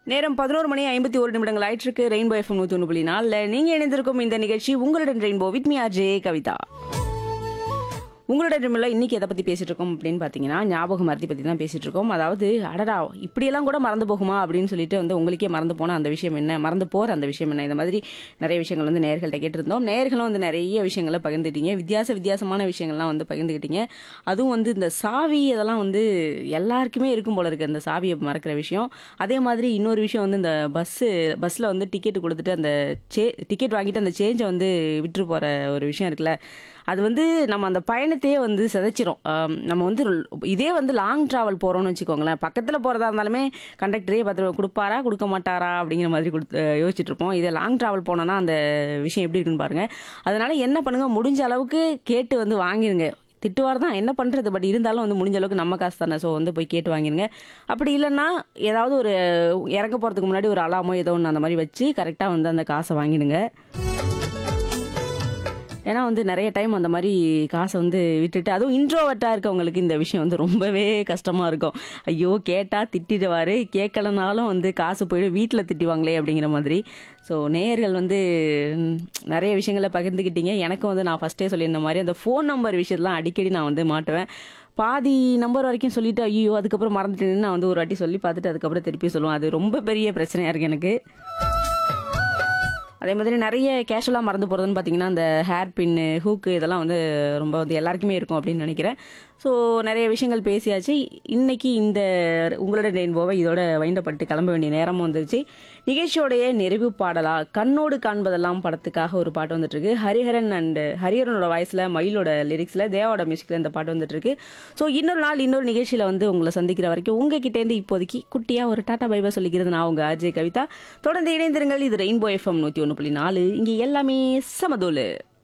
நேரம் பதினோரு மணி ஐம்பத்தி ஒரு நிமிடங்கள் ஆயிட்டிருக்கு ரெயின்போ எஃப்எம் நூற்றி ஒன்று புள்ளி நாலில் நீங்கள் இணைந்திருக்கும் இந்த நிகழ்ச்சி உங்களுடன் Rainbow with me R J Kavitha உங்களுடைய ட்ரீமில் இன்னைக்கு எதை பற்றி பேசிட்டு இருக்கோம் அப்படின்னு பார்த்தீங்கன்னா ஞாபக மருத்தி பற்றி தான் பேசிட்டு இருக்கோம் அதாவது அடடா இப்படியெல்லாம் கூட மறந்து போகுமா அப்படின்னு சொல்லிட்டு வந்து உங்களுக்கே மறந்து போன அந்த விஷயம் என்ன மறந்து போகிற அந்த விஷயம் என்ன இந்த மாதிரி நிறைய விஷயங்கள் வந்து நேர்கள்ட்ட கேட்டிருந்தோம் நேர்களும் வந்து நிறைய விஷயங்களை பகிர்ந்துட்டீங்க வித்தியாச வித்தியாசமான விஷயங்கள்லாம் வந்து பகிர்ந்துக்கிட்டீங்க அதுவும் வந்து இந்த சாவி அதெல்லாம் வந்து எல்லாருக்குமே இருக்கும் போல இருக்கு அந்த சாவியை மறக்கிற விஷயம் அதே மாதிரி இன்னொரு விஷயம் வந்து இந்த பஸ்ஸு பஸ்ஸில் வந்து டிக்கெட் கொடுத்துட்டு அந்த சே டிக்கெட் வாங்கிட்டு அந்த சேஞ்சை வந்து விட்டுரு போகிற ஒரு விஷயம் இருக்குல்ல அது வந்து நம்ம அந்த பயணத்தையே வந்து சிதைச்சிரும் ஆம், நம்ம வந்து இதே வந்து லாங் ட்ராவல் போகிறோம்னு வச்சுக்கோங்களேன் பக்கத்தில் போகிறதா இருந்தாலுமே கண்டக்டரே பார்த்து கொடுப்பாரா கொடுக்க மாட்டாரா அப்படிங்கிற மாதிரி கொடுத்து யோசிச்சுட்டு இருப்போம் இதே லாங் ட்ராவல் போனோன்னா அந்த விஷயம் எப்படி இருக்குன்னு பாருங்கள் அதனால என்ன பண்ணுங்க முடிஞ்ச அளவுக்கு கேட்டு வந்து வாங்கிருங்க திட்டுவார் தான் என்ன பண்ணுறது பட் இருந்தாலும் வந்து முடிஞ்ச அளவுக்கு நம்ம காசு தானே ஸோ வந்து போய் கேட்டு வாங்கிருங்க அப்படி இல்லைன்னா ஏதாவது ஒரு இறங்க போகிறதுக்கு முன்னாடி ஒரு அலாமோ ஏதோ ஒன்று அந்த மாதிரி வச்சு கரெக்டாக வந்து அந்த காசை வாங்கிடுங்க ஏன்னா வந்து நிறைய டைம் அந்த மாதிரி காசை வந்து விட்டுட்டு அதுவும் இன்ட்ரோவர்ட்டாக இருக்கவங்களுக்கு இந்த விஷயம் வந்து ரொம்பவே கஷ்டமாக இருக்கும் ஐயோ கேட்டால் திட்டிடுவார் கேட்கலனாலும் வந்து காசு போயிடும் வீட்டில் திட்டுவாங்களே அப்படிங்கிற மாதிரி ஸோ நேயர்கள் வந்து ம், நிறைய விஷயங்களை பகிர்ந்துக்கிட்டீங்க எனக்கும் வந்து நான் ஃபஸ்ட்டே சொல்லியிருந்த மாதிரி அந்த ஃபோன் நம்பர் விஷயத்தெலாம் அடிக்கடி நான் வந்து மாட்டுவேன் பாதி நம்பர் வரைக்கும் சொல்லிட்டு ஐயோ அதுக்கப்புறம் மறந்துட்டேன்னு நான் வந்து ஒரு வாட்டி சொல்லி பார்த்துட்டு அதுக்கப்புறம் திருப்பி சொல்லுவேன் அது ரொம்ப பெரிய பிரச்சனையாக இருக்குது எனக்கு அதே மாதிரி நிறைய கேஷுவலாக மறந்து போகிறதுன்னு பார்த்தீங்கன்னா அந்த ஹேர் பின்னு ஹூக்கு இதெல்லாம் வந்து ரொம்ப வந்து எல்லாருக்குமே இருக்கும் அப்படின்னு நினைக்கிறேன் ஸோ நிறைய விஷயங்கள் பேசியாச்சு இன்னைக்கு இந்த உங்களோட ரெயின்போவை இதோட வைண்டப்பட்டு கிளம்ப வேண்டிய நேரமும் வந்துருச்சு நிகழ்ச்சியோடைய நிறைவு பாடலா கண்ணோடு காண்பதெல்லாம் படத்துக்காக ஒரு பாட்டு வந்துட்டு இருக்கு ஹரிஹரன் அண்ட் ஹரிஹரனோட வாய்ஸில் மயிலோட லிரிக்ஸில் தேவாவோட மியூசிக்கில் இந்த பாட்டு வந்துட்டு இருக்கு ஸோ இன்னொரு நாள் இன்னொரு நிகழ்ச்சியில் வந்து உங்களை சந்திக்கிற வரைக்கும் உங்ககிட்டேருந்து இப்போதைக்கு குட்டியாக ஒரு டாட்டா பைபா சொல்லிக்கிறது நான் உங்க அஜய் கவிதா தொடர்ந்து இணைந்திருங்கள் இது ரெயின்போ எஃப்எம் நூற்றி ஒன்று புள்ளி நாலு இங்கே எல்லாமே சமதோலு